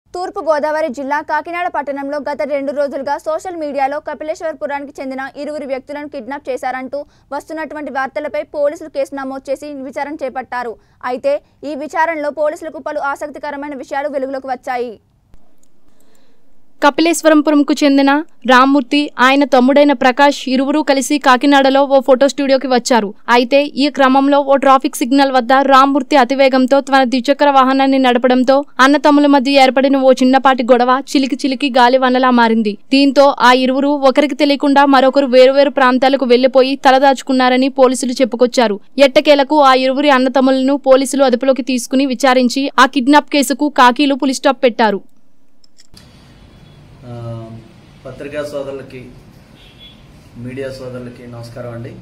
తూర్పు గోదావరి జిల్లా కాకినాడ పట్టణంలో గత రెండు రోజులుగా సోషల్ మీడియాలో కపిలేశ్వరపురానికి చెందిన ఇరువురు వ్యక్తులను కిడ్నాప్ చేశారంటూ వస్తున్నటువంటి వార్తలపై పోలీసులు కేసు నమోదు చేసి విచారణ చేపట్టారు అయితే ఈ విచారణలో పోలీసులకు పలు ఆసక్తికరమైన విషయాలు వెలుగులోకి వచ్చాయి కపిలేశ్వరంపురంకు చెందిన రామ్మూర్తి ఆయన తమ్ముడైన ప్రకాష్ ఇరువురు కలిసి కాకినాడలో ఓ ఫోటో స్టూడియోకి వచ్చారు అయితే ఈ క్రమంలో ఓ ట్రాఫిక్ సిగ్నల్ వద్ద రామ్మూర్తి అతివేగంతో తన ద్విచక్ర వాహనాన్ని నడపడంతో అన్నతమ్ముల మధ్య ఏర్పడిన ఓ చిన్నపాటి గొడవ చిలికి చిలికి గాలివన్నలా మారింది దీంతో ఆ ఇరువురు ఒకరికి తెలియకుండా మరొకరు వేరువేరు ప్రాంతాలకు వెళ్లిపోయి తలదాచుకున్నారని పోలీసులు చెప్పుకొచ్చారు ఎట్టకేలకు ఆ ఇరువురి అన్నతమ్ములను పోలీసులు అదుపులోకి తీసుకుని విచారించి ఆ కిడ్నాప్ కేసుకు కాకీలు పులిస్టాప్ పెట్టారు ఆ, పత్రికా సోదరులకి మీడియా సోదరులకి నమస్కారం అండి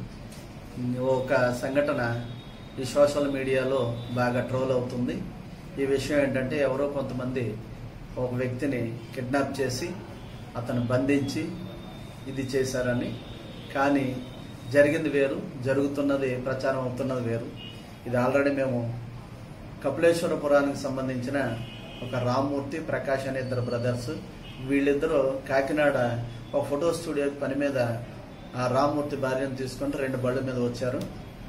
ఒక సంఘటన ఈ సోషల్ మీడియాలో బాగా ట్రోల్ అవుతుంది ఈ విషయం ఏంటంటే ఎవరో కొంతమంది ఒక వ్యక్తిని కిడ్నాప్ చేసి అతను బంధించి ఇది చేశారని కానీ జరిగింది వేరు జరుగుతున్నది ప్రచారం అవుతున్నది వేరు ఇది ఆల్రెడీ మేము కపిలేశ్వరపురానికి సంబంధించిన ఒక రామ్మూర్తి ప్రకాష్ అనే ఇద్దరు బ్రదర్స్ వీళ్ళిద్దరూ కాకినాడ ఒక ఫోటో స్టూడియో పని మీద ఆ రామ్మూర్తి భార్యను తీసుకుంటూ రెండు బళ్ళ మీద వచ్చారు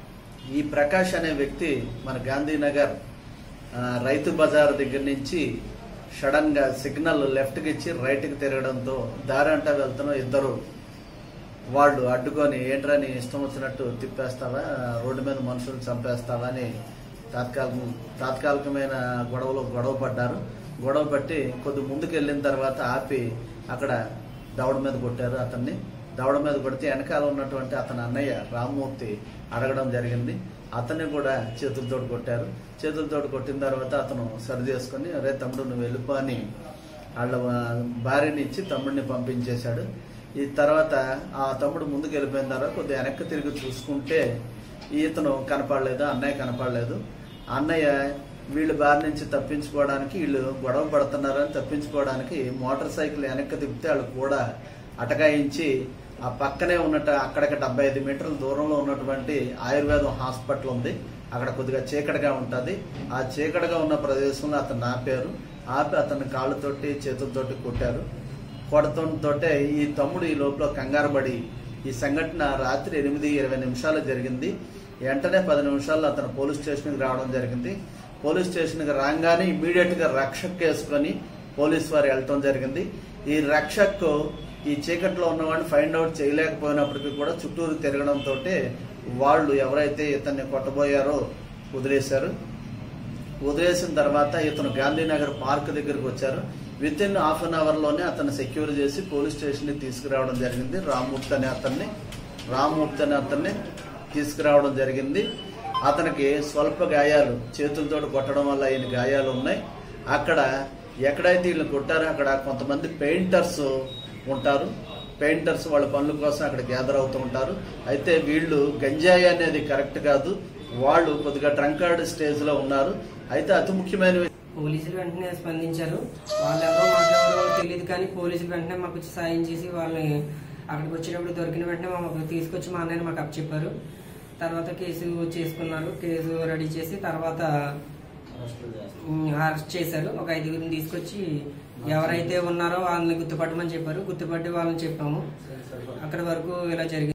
ఈ ప్రకాష్ అనే వ్యక్తి మన గాంధీనగర్ ఆ, రైతు బజార్ దగ్గర నుంచి సడన్ గా సిగ్నల్ లెఫ్ట్కి ఇచ్చి రైట్కి తిరగడంతో దారి అంటా వెళ్తున్న ఇద్దరు వాళ్ళు అడ్డుకొని ఏంట్రా నీ ఇష్టం వచ్చినట్టు తిప్పేస్తావా రోడ్డు మీద మనుషులు చంపేస్తావా అని తాత్కాలిక తాత్కాలికమైన గొడవలో గొడవ పడ్డారు గొడవ పట్టి కొద్ది ముందుకు వెళ్ళిన తర్వాత ఆపి అక్కడ దవడ మీద కొట్టారు అతన్ని దవడ మీద కొడితే వెనకాల ఉన్నటువంటి అతని అన్నయ్య రామ్మూర్తి అడగడం జరిగింది అతన్ని కూడా చేతులతో కొట్టారు చేతులతో కొట్టిన తర్వాత అతను సరి చేసుకొని అరే తమ్ముడు నువ్వు వెళ్ళిపో అని వాళ్ళ భార్యని ఇచ్చి తమ్ముడిని పంపించేశాడు ఈ తర్వాత ఆ తమ్ముడు ముందుకు వెళ్ళిపోయిన తర్వాత కొద్దిగా వెనక్కి తిరిగి చూసుకుంటే ఈతను కనపడలేదు అన్నయ్య కనపడలేదు అన్నయ్య వీళ్ళ బారి నుంచి తప్పించుకోవడానికి వీళ్ళు గొడవ పడుతున్నారని తప్పించుకోవడానికి మోటార్ సైకిల్ వెనక్కి తిప్పితే వాళ్ళు కూడా అటకాయించి ఆ పక్కనే ఉన్నట్టు అక్కడికి డెబ్బై ఐదు మీటర్ల దూరంలో ఉన్నటువంటి ఆయుర్వేదం హాస్పిటల్ ఉంది అక్కడ కొద్దిగా చీకటిగా ఉంటుంది ఆ చీకటిగా ఉన్న ప్రదేశంలో అతను ఆపారు ఆపి అతన్ని కాళ్ళతోటి చేతులతోటి కొట్టారు కొడతంతోటే ఈ తమ్ముడు ఈ లోపల కంగారు పడి ఈ సంఘటన రాత్రి ఎనిమిది ఇరవై నిమిషాలు జరిగింది వెంటనే పది నిమిషాల్లో అతను పోలీస్ స్టేషన్కి రావడం జరిగింది పోలీస్ స్టేషన్కి రాగానే ఇమీడియట్ గా రక్షక్ వేసుకొని పోలీస్ వారు వెళ్ళటం జరిగింది ఈ రక్షక్ ఈ చీకట్లో ఉన్నవాడిని ఫైండ్ అవుట్ చేయలేకపోయినప్పటికీ కూడా చుట్టూరు తిరగడంతో వాళ్ళు ఎవరైతే ఇతన్ని కొట్టబోయారో వదిలేశారు వదిలేసిన తర్వాత ఇతను గాంధీనగర్ పార్క్ దగ్గరికి వచ్చారు within half an hour లోనే అతను సెక్యూర్ చేసి పోలీస్ స్టేషన్ కి తీసుకురావడం జరిగింది రామ్మూర్తి అనే అతన్ని రామ్మూర్తి అనే అతన్ని తీసుకురావడం జరిగింది అతనికి స్వల్ప గాయాలు చేతులతో కొట్టడం వల్ల అయిన గాయాలు ఉన్నాయి అక్కడ ఎక్కడైతే వీళ్ళు కొట్టారో అక్కడ కొంతమంది పెయింటర్స్ ఉంటారు పెయింటర్స్ వాళ్ళ పనుల కోసం అక్కడ గ్యాదర్ అవుతూ ఉంటారు అయితే వీళ్ళు గంజాయి అనేది కరెక్ట్ కాదు వాళ్ళు కొద్దిగా ట్రంకార్డ్ స్టేజ్ లో ఉన్నారు అయితే అతి ముఖ్యమైన విషయం పోలీసులు వెంటనే స్పందించారు వాళ్ళెవరో మాకెవరో తెలియదు కానీ పోలీసులు వెంటనే మాకు వచ్చి సాయం చేసి వాళ్ళని అక్కడికి వచ్చేటప్పుడు దొరికిన వెంటనే మాకు తీసుకొచ్చి మా అన్నయ్య మాకు అప్పచెప్పారు తర్వాత కేసు చేసుకున్నారు కేసు రెడీ చేసి తర్వాత ఉమ్, అరెస్ట్ చేశారు ఒక ఐదుగురిని తీసుకొచ్చి ఎవరైతే ఉన్నారో వాళ్ళని గుర్తుపట్టమని చెప్పారు గుర్తుపట్టి వాళ్ళని చెప్పాము అక్కడి వరకు ఇలా జరిగింది